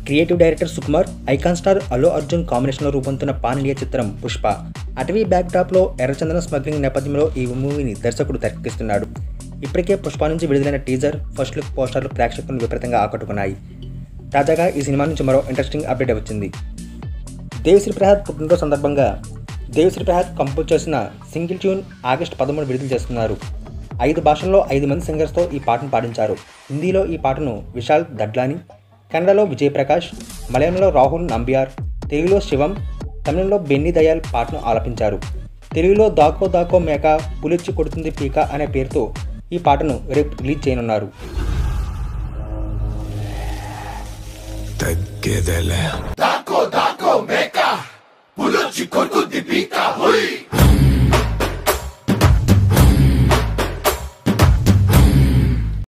Creative director Sukumar icon star Allu Arjun కాంబినేషన్లో రూపొందుతున్న pan India చిత్రం పుష్ప అటవీ బ్యాక్డ్రాప్లో ఎర్రచందన స్మగ్లింగ్ నేపథ్యంలో ఈ మూవీని దర్శకుడు తెరకెక్కిస్తున్నాడు ఇప్పటికే పుష్ప నుంచి విడుదలైన టీజర్ ఫస్ట్ లుక్ పోస్టర్లు ప్రేక్షకులను విపరీతంగా ఆకట్టుకున్నాయి తాజాగా ఈ సినిమా నుంచి మరో ఇంట్రెస్టింగ్ అప్డేట్ వచ్చింది దేవిశ్రీ ప్రసాద్ పుట్టినరోజు సందర్భంగా దేవిశ్రీ ప్రసాద్ కంపోజ్ చేసిన సింగిల్ ట్యూన్ ఆగస్టు పదమూడు విడుదల చేస్తున్నారు ఐదు భాషల్లో ఐదు మంది సింగర్స్తో ఈ పాటను పాడించారు హిందీలో ఈ పాటను విశాల్ దడ్లాని కన్నడలో విజయ్ ప్రకాష్ మలయాళంలో రాహుల్ నంబియార్ తెలుగులో శివం తమిళంలో బెన్నీ దయాల్ పాటను ఆలపించారు తెలుగులో దాకో దాకో మేక పులిచ్చి కొడుతుంది పీక అనే పేరుతో ఈ పాటను రేపు రిలీజ్ చేయనున్నారు తగ్గేదేలే Daco, daco, meca. Puluchi, corco, di pica, hui.